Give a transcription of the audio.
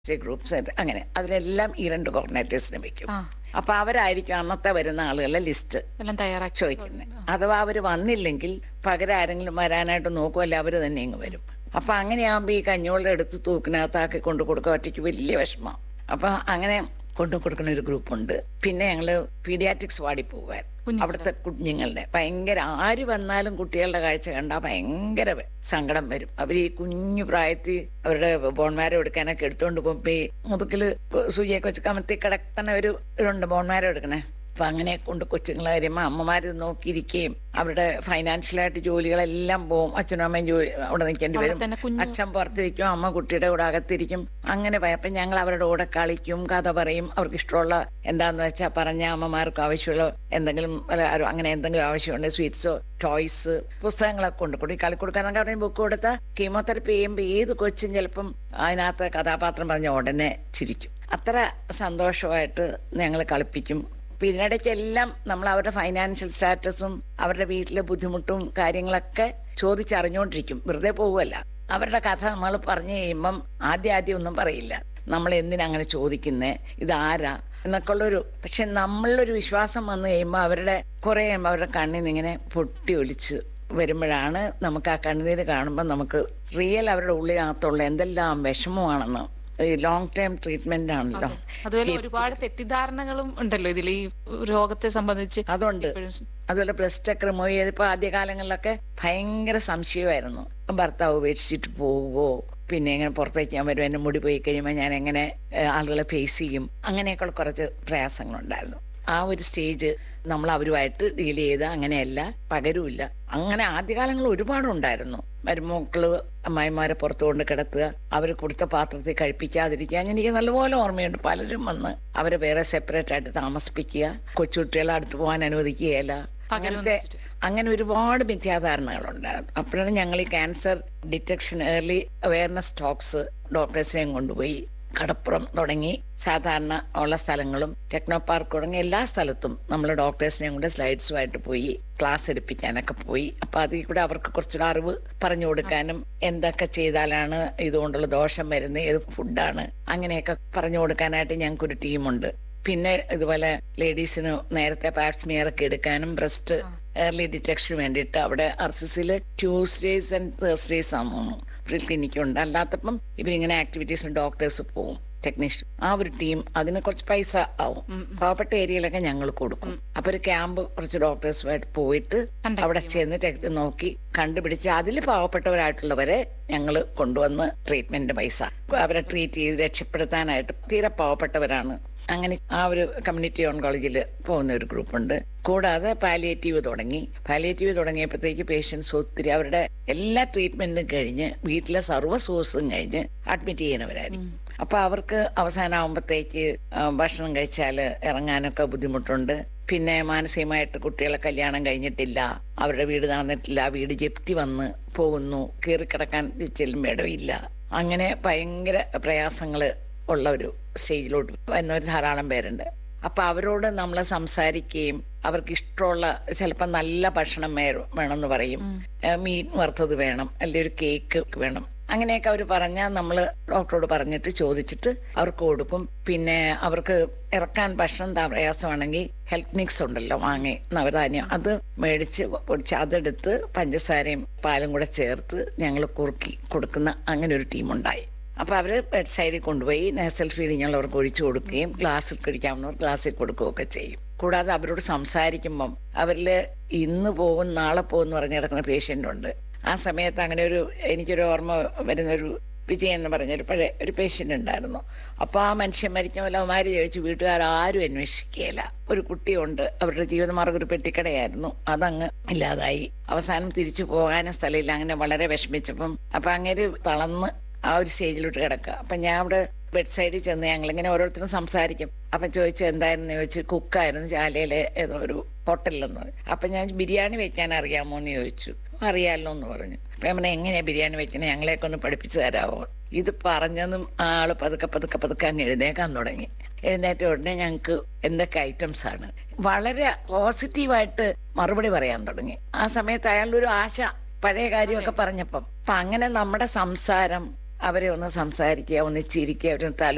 Groups അങ്ങനെ അതിലെല്ലാം ഈ രണ്ട് കോർഡിനേറ്റേഴ്സിനെ വെക്കും ആ അപ്പൊ അവരായിരിക്കും അന്നത്തെ വരുന്ന ആളുകളുടെ ലിസ്റ്റ് എല്ലാം തയ്യാറാക്കി ചോദിക്കുന്നത് അഥവാ അവർ വന്നില്ലെങ്കിൽ പകരം ആരെങ്കിലും വരാനായിട്ട് നോക്കുമല്ലോ അവർ തന്നെ ഇങ്ങ് വരും അപ്പൊ അങ്ങനെയാകുമ്പോ ഈ കഞ്ഞോളുടെ എടുത്ത് തൂക്കിനകത്താക്കി കൊണ്ടു കൊടുക്കുക ഒറ്റയ്ക്ക് വലിയ വിഷമം അപ്പൊ അങ്ങനെ കൊണ്ടു കൊടുക്കുന്ന ഒരു ഗ്രൂപ്പുണ്ട് പിന്നെ ഞങ്ങള് പീഡിയാട്രിക്സ് വാർഡിൽ പോകാൻ കുഞ്ഞുങ്ങളുടെ. അവിടുത്തെ കുഞ്ഞുങ്ങളുടെ ഭയങ്കര ആര് വന്നാലും കുട്ടികളുടെ കാഴ്ച കണ്ടാൽ ഭയങ്കര വെ- സങ്കടം വരും അവർ ഈ കുഞ്ഞു പ്രായത്തിൽ അവരുടെ ബോൺമാരെ എടുക്കാനൊക്കെ എടുത്തോണ്ട് പോകുമ്പോ ഈ മുതുക്കില് സൂചിയൊക്കെ വെച്ച് കമത്തി കിടക്കുന്ന ഒരു ഇതുണ്ട് ബോൺമാരെ എടുക്കണേ അപ്പൊ അങ്ങനെ കൊണ്ട് കൊച്ചുങ്ങളെ വരുമ്പോ അമ്മമാര് നോക്കിയിരിക്കുകയും അവരുടെ ഫൈനാൻഷ്യലായിട്ട് ജോലികളെല്ലാം പോവും അച്ഛനും അമ്മയും ജോലി അവിടെ നിൽക്കേണ്ടി അവിടെ വരും തന്നെ കുഞ്ഞു അച്ഛൻ പുറത്തിരിക്കും അമ്മ കുട്ടിയുടെ കൂടെ അകത്തിരിക്കും അങ്ങനെ പോയി അപ്പൊ ഞങ്ങൾ അവരുടെ കൂടെ കളിക്കും കഥ പറയും അവർക്ക് ഇഷ്ടമുള്ള എന്താന്ന് വെച്ചാൽ പറഞ്ഞ അമ്മമാർക്ക് ആവശ്യമുള്ള എന്തെങ്കിലും വല്ല ആരോ അങ്ങനെ എന്തെങ്കിലും ആവശ്യമുണ്ട് സ്വീറ്റ്സോ ടോയ്സ് പുസ്തകങ്ങളൊക്കെ കൊണ്ട് കൊടുക്കും കളിക്കൊടുക്കാന്നൊക്കെ പറഞ്ഞ് ബുക്ക് കൊടുത്താൽ കീമോതെറപ്പി ചെയ്യുമ്പോൾ ഏത് കൊച്ചും ചിലപ്പം അതിനകത്ത് കഥാപാത്രം പറഞ്ഞ ഉടനെ ചിരിക്കും അത്ര സന്തോഷമായിട്ട് ഞങ്ങൾ കളിപ്പിക്കും അപ്പൊ ഇതിനിടയ്ക്കെല്ലാം നമ്മൾ അവരുടെ ഫൈനാൻഷ്യൽ സ്റ്റാറ്റസും അവരുടെ വീട്ടിലെ ബുദ്ധിമുട്ടും കാര്യങ്ങളൊക്കെ ചോദിച്ചറിഞ്ഞുകൊണ്ടിരിക്കും വെറുതെ പോവുമല്ല അവരുടെ കഥ നമ്മൾ പറഞ്ഞു കഴിയുമ്പം ആദ്യം ആദ്യം ഒന്നും പറയില്ല നമ്മൾ എന്തിനങ്ങനെ ചോദിക്കുന്നേ ഇതാരാ എന്നൊക്കെ ഉള്ളൊരു പക്ഷെ നമ്മളിലൊരു വിശ്വാസം വന്നു കഴിയുമ്പോൾ അവരുടെ കുറെ കഴിയുമ്പോൾ അവരുടെ കണ്ണിൽ നിന്ന് ഇങ്ങനെ പൊട്ടി ഒലിച്ച് വരുമ്പോഴാണ് നമുക്ക് ആ കണ്ണുനീര് കാണുമ്പോൾ നമുക്ക് റിയൽ അവരുടെ ഉള്ളിനകത്തുള്ള എന്തെല്ലാം വിഷമമാണെന്ന് ഈ ലോങ് ടൈം ട്രീറ്റ്മെന്റ് ആണല്ലോ അതുപോലെ ഒരുപാട് തെറ്റിദ്ധാരണകളും ഉണ്ടല്ലോ ഇതിൽ ഈ രോഗത്തെ സംബന്ധിച്ച് അതുണ്ട് ഇപ്പോഴും അതുപോലെ ബ്രസ്റ്റ് ഒക്കെ റിമൂവ് ചെയ്തപ്പോ ആദ്യകാലങ്ങളിലൊക്കെ ഭയങ്കര സംശയമായിരുന്നു ഭർത്താവ് ഉപേക്ഷിച്ചിട്ട് പോവുമോ പിന്നെ എങ്ങനെ പുറത്തേക്ക് ഞാൻ വരും എന്റെ മുടി പോയി കഴിയുമ്പോൾ ഞാൻ എങ്ങനെ ഏഹ്, ആളുകളെ ഫേസ് ചെയ്യും അങ്ങനെയൊക്കെയുള്ള കുറച്ച് പ്രയാസങ്ങളുണ്ടായിരുന്നു ആ ഒരു സ്റ്റേജ് നമ്മൾ അവരുമായിട്ട് ഡീൽ ചെയ്ത അങ്ങനെയല്ല പകരുമില്ല അങ്ങനെ ആദ്യകാലങ്ങളിൽ ഒരുപാടുണ്ടായിരുന്നു മരുമക്കള് അമ്മായിമാരെ പുറത്തു കൊണ്ട് കിടത്തുക അവർ കൊടുത്ത പാത്രത്തിൽ കഴിപ്പിക്കാതിരിക്കുക എനിക്ക് നല്ലപോലെ ഓർമ്മയുണ്ട് പലരും വന്ന് അവരെ വേറെ സെപ്പറേറ്റ് ആയിട്ട് താമസിപ്പിക്കുക കൊച്ചുകുട്ടികളെ അടുത്ത് പോകാൻ അനുവദിക്കുകയില്ല പകരം അങ്ങനത്തെ വെച്ചിട്ട്. അങ്ങനെ ഒരുപാട് മിഥ്യാധാരണകളുണ്ടായിരുന്നു അപ്പോഴാണ് ഞങ്ങൾ ഈ cancer detection early awareness talks ഡോക്ടേഴ്സിനെയും കൊണ്ടുപോയി കടപ്പുറം തുടങ്ങി സാധാരണ ഉള്ള സ്ഥലങ്ങളും ടെക്നോ പാർക്ക് തുടങ്ങി എല്ലാ സ്ഥലത്തും നമ്മൾ ഡോക്ടേഴ്സിനെയും കൊണ്ട് സ്ലൈഡ്സുമായിട്ട് പോയി ക്ലാസ് എടുപ്പിക്കാനൊക്കെ പോയി അപ്പൊ അതിൽ കൂടെ അവർക്ക് കുറച്ചുകൂടെ അറിവ് പറഞ്ഞു കൊടുക്കാനും എന്തൊക്കെ ചെയ്താലാണ് ഇതുകൊണ്ടുള്ള ദോഷം വരുന്നത് ഏത് ഫുഡാണ് അങ്ങനെയൊക്കെ പറഞ്ഞു കൊടുക്കാനായിട്ട് ഞങ്ങൾക്കൊരു ടീമുണ്ട് പിന്നെ ഇതുപോലെ ലേഡീസിന് നേരത്തെ പാപ്സ്മിയർ ഒക്കെ എടുക്കാനും ബ്രസ്റ്റ് ഏർലി ഡിറ്റക്ഷന് വേണ്ടിയിട്ട് അവിടെ ആർ സി സിയിൽ ട്യൂസ്ഡേസ് ആൻഡ് തേഴ്സ്ഡേസ് ആണ് ഫ്രീ ക്ലിനിക്ക് ഉണ്ട് അല്ലാത്തപ്പം ഇവരിങ്ങനെ ആക്ടിവിറ്റീസിന് ഡോക്ടേഴ്സ് പോവും ടെക്നീഷ്യൻ ആ ഒരു ടീം അതിന് കുറച്ച് പൈസ ആവും ഉം, ഉം. പാവപ്പെട്ട ഏരിയയിലൊക്കെ ഞങ്ങൾ കൊടുക്കും അപ്പൊ ഒരു ക്യാമ്പ് കുറച്ച് ഡോക്ടേഴ്സുമായിട്ട് പോയിട്ട് Conduct അവിടെ ചെയ്യും. ചെന്ന് ടെക്സ്റ്റ് നോക്കി കണ്ടുപിടിച്ച് അതിൽ പാവപ്പെട്ടവരായിട്ടുള്ളവരെ ഞങ്ങൾ കൊണ്ടുവന്ന് ട്രീറ്റ്മെന്റ് പൈസ അവരെ ട്രീറ്റ് ചെയ്ത് രക്ഷപ്പെടുത്താനായിട്ട് തീരെ പാവപ്പെട്ടവരാണ് അങ്ങനെ ആ ഒരു കമ്മ്യൂണിറ്റി ഓൺകോളേജിൽ പോകുന്ന ഒരു ഗ്രൂപ്പുണ്ട് കൂടാതെ പാലിയേറ്റീവ് തുടങ്ങി പാലിയേറ്റീവ് തുടങ്ങിയപ്പോഴത്തേക്ക് പേഷ്യൻസ് ഒത്തിരി അവരുടെ എല്ലാ ട്രീറ്റ്മെന്റും കഴിഞ്ഞ് വീട്ടിലെ സർവ്വ സോഴ്സും കഴിഞ്ഞ് അഡ്മിറ്റ് ചെയ്യുന്നവരായിരിക്കും ഉം. അപ്പൊ അവർക്ക് അവസാനമാകുമ്പോഴത്തേക്ക് ഭക്ഷണം കഴിച്ചാല് ഇറങ്ങാനൊക്കെ ബുദ്ധിമുട്ടുണ്ട് പിന്നെ മാനസികമായിട്ട് കുട്ടികളെ കല്യാണം കഴിഞ്ഞിട്ടില്ല അവരുടെ വീട് നടന്നിട്ടില്ല വീട് ജപ്തി വന്ന് പോകുന്നു കയറിക്കിടക്കാൻ ചെല്ലും ഇടവില്ല അങ്ങനെ ഭയങ്കര പ്രയാസങ്ങള് ഉള്ള ഒരു സ്റ്റേജിലോട്ട് വരുന്നവർ ധാരാളം പേരുണ്ട് അപ്പൊ അവരോട് നമ്മൾ സംസാരിക്കുകയും അവർക്ക് ഇഷ്ടമുള്ള ചിലപ്പോൾ നല്ല ഭക്ഷണം വേ- വേണമെന്ന് പറയും ഉം. ഏഹ് മീൻ വറുത്തത് വേണം അല്ലെങ്കിൽ ഒരു കേക്ക് വേണം അങ്ങനെയൊക്കെ അവർ പറഞ്ഞാൽ നമ്മൾ ഡോക്ടറോട് പറഞ്ഞിട്ട് ചോദിച്ചിട്ട് അവർക്ക് കൊടുക്കും പിന്നെ അവർക്ക് ഇറക്കാൻ ഭക്ഷണം ത- പ്രയാസമാണെങ്കിൽ ഹെൽത്ത് മിക്സ് ഉണ്ടല്ലോ വാങ്ങി നവധാന്യം അത് മേടിച്ച് പൊടിച്ച് അതെടുത്ത് പഞ്ചസാരയും പാലും കൂടെ ചേർത്ത് ഞങ്ങൾ കുറുക്കി കൊടുക്കുന്ന അങ്ങനെ ഒരു ടീം ഉണ്ടായി അപ്പൊ അവര് ബെഡ് സൈഡിൽ കൊണ്ടുപോയി നേസൽ ഫീഡിങ് ഉള്ളവർക്ക് ഒഴിച്ചു കൊടുക്കുകയും ഗ്ലാസ്സിൽ കഴിക്കാവുന്നവർ ഗ്ലാസ്സിൽ കൊടുക്കുകയൊക്കെ ചെയ്യും കൂടാതെ അവരോട് സംസാരിക്കുമ്പം അവരില് ഇന്ന് പോകും നാളെ പോകും എന്ന് പറഞ്ഞ് കിടക്കുന്ന പേഷ്യന്റ് ഉണ്ട് ആ സമയത്ത് അങ്ങനെ ഒരു എനിക്കൊരു ഓർമ്മ വരുന്ന ഒരു വിജയൻ എന്ന് പറഞ്ഞൊരു പഴയ ഒരു പേഷ്യന്റ് ഉണ്ടായിരുന്നു അപ്പൊ ആ മനുഷ്യൻ മരിക്കുമ്പോൾ അവന്മാര് ചോദിച്ചു വീട്ടുകാർ ആരും അന്വേഷിക്കുകയില്ല ഒരു കുട്ടിയുണ്ട് അവരുടെ ജീവിതമാർഗം ഒരു പെട്ടിക്കടയായിരുന്നു അതങ്ങ് ഇല്ലാതായി അവസാനം തിരിച്ചു പോകാനും സ്ഥലമില്ല അങ്ങനെ വളരെ വിഷമിച്ചപ്പം അപ്പൊ അങ്ങനെ തളർന്ന് ആ ഒരു സ്റ്റേജിലോട്ട് കിടക്കുക അപ്പൊ ഞാൻ അവിടെ ബെഡ് സൈഡിൽ ചെന്ന് ഞങ്ങൾ ഇങ്ങനെ ഓരോരുത്തരും സംസാരിക്കും അപ്പൊ ചോദിച്ചു എന്തായിരുന്നു ചോദിച്ചു കുക്കായിരുന്നു ശാലയിലെ ഏതോ ഒരു ഹോട്ടലിലെന്ന് അപ്പൊ ഞാൻ ബിരിയാണി വെക്കാൻ അറിയാമോ എന്ന് ചോദിച്ചു അറിയാമല്ലോ എന്ന് പറഞ്ഞു അപ്പൊ ഞാൻ പറഞ്ഞു എങ്ങനെയാ ബിരിയാണി വെക്കണേ ഞങ്ങളെയൊക്കെ ഒന്ന് പഠിപ്പിച്ചു തരാമോ ഇത് പറഞ്ഞതും ആള് പതുക്കെ പതുക്കെ പതുക്കെ അങ്ങ് എഴുന്നേക്കാൻ തുടങ്ങി എഴുന്നേറ്റ ഉടനെ ഞങ്ങൾക്ക് എന്തൊക്കെ ഐറ്റംസ് ആണ് വളരെ പോസിറ്റീവായിട്ട് മറുപടി പറയാൻ തുടങ്ങി ആ സമയത്ത് അയാളുടെ ഒരു ആശ പഴയ കാര്യമൊക്കെ പറഞ്ഞപ്പം അപ്പൊ അങ്ങനെ നമ്മുടെ സംസാരം അവരെ ഒന്ന് സംസാരിക്കുക ഒന്ന് ചിരിക്കുക അവരൊന്ന് തല